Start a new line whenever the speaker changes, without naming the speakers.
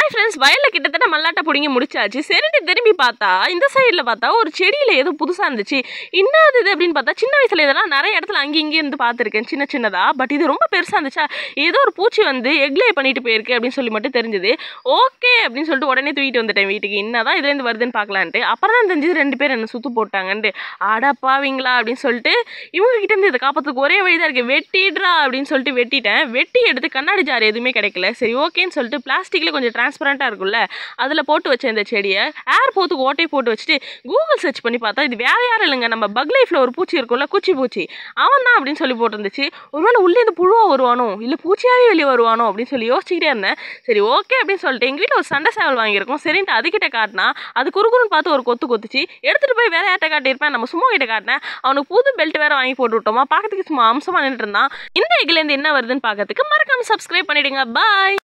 hi friends வயலில் கிட்டத்தட்ட மல்லாட்டை பிடிங்கி முடிச்சாச்சு சரிட்டு திரும்பி பார்த்தா இந்த சைடில் பார்த்தா ஒரு செடியில் ஏதோ புதுசாக இருந்துச்சு என்னது இது அப்படின்னு பார்த்தா சின்ன வயசில் இதெல்லாம் நிறைய இடத்துல அங்கேயும் இங்கேயும் இருந்து பார்த்துருக்கேன் சின்ன சின்னதாக பட் இது ரொம்ப பெருசாக இருந்துச்சா ஏதோ ஒரு பூச்சி வந்து எக்லே பண்ணிட்டு போயிருக்கு அப்படின்னு சொல்லி மட்டும் தெரிஞ்சது ஓகே அப்படின்னு சொல்லிட்டு உடனே தூக்கிட்டு வந்துட்டேன் வீட்டுக்கு என்னதான் இதுலேருந்து வருதுன்னு பார்க்கலான்ட்டு அப்புறம் தான் தெரிஞ்சது ரெண்டு பேர் என்ன சுத்து போட்டாங்கன்ட்டு அடா பாவீங்களா அப்படின்னு சொல்லிட்டு இவங்க கிட்ட இருந்து இதை காப்பாற்றுக்கு ஒரே வழி தான் இருக்கு வெட்டிடுறா அப்படின்னு சொல்லிட்டு வெட்டிட்டேன் வெட்டி எடுத்து கண்ணாடி ஜார் எதுவுமே கிடைக்கல சரி ஓகேன்னு சொல்லிட்டு பிளாஸ்டிக்ல கொஞ்சம் டிரான்ஸ்பரண்ட்டாக இருக்கும்ல அதில் போட்டு வச்சேன் இந்த செடியை ஏர் போத்துக்கு ஓட்டை போட்டு வச்சுட்டு கூகுள் சர்ச் பண்ணி பார்த்தா இது வேற யாரும் இல்லைங்க நம்ம பக் லைஃப்ல ஒரு பூச்சி இருக்கும்ல குச்சி பூச்சி அவன் தான் அப்படின்னு சொல்லி போட்டிருந்துச்சு ஒருவேளை உள்ளே இந்த புழுவா வருவானோ இல்லை பூச்சியாவே வெளியே வருவானோ அப்படின்னு சொல்லி யோசிச்சுக்கிட்டே இருந்தேன் சரி ஓகே அப்படின்னு சொல்லிட்டு எங்கள் வீட்டில் ஒரு சண்டை சேவல் வாங்கியிருக்கோம் சரின்ட்டு அதுக்கிட்ட காட்டினா அது குறுகுறுன்னு பார்த்து ஒரு கொத்து கொத்துச்சு எடுத்துகிட்டு போய் வேற யார்ட்ட காட்டியிருப்பேன் நம்ம சும்மா கிட்ட காட்டினேன் அவனுக்கு புது பெல்ட் வேற வாங்கி போட்டு விட்டோமா பார்க்கறதுக்கு சும்மா அம்சமாக நின்றுட்டு இருந்தான் இந்த எக்லேருந்து என்ன வருதுன்னு பார்க்கறதுக்கு மறக்காம சப்ஸ்கிரைப் பண்ணிடுங்க பாய்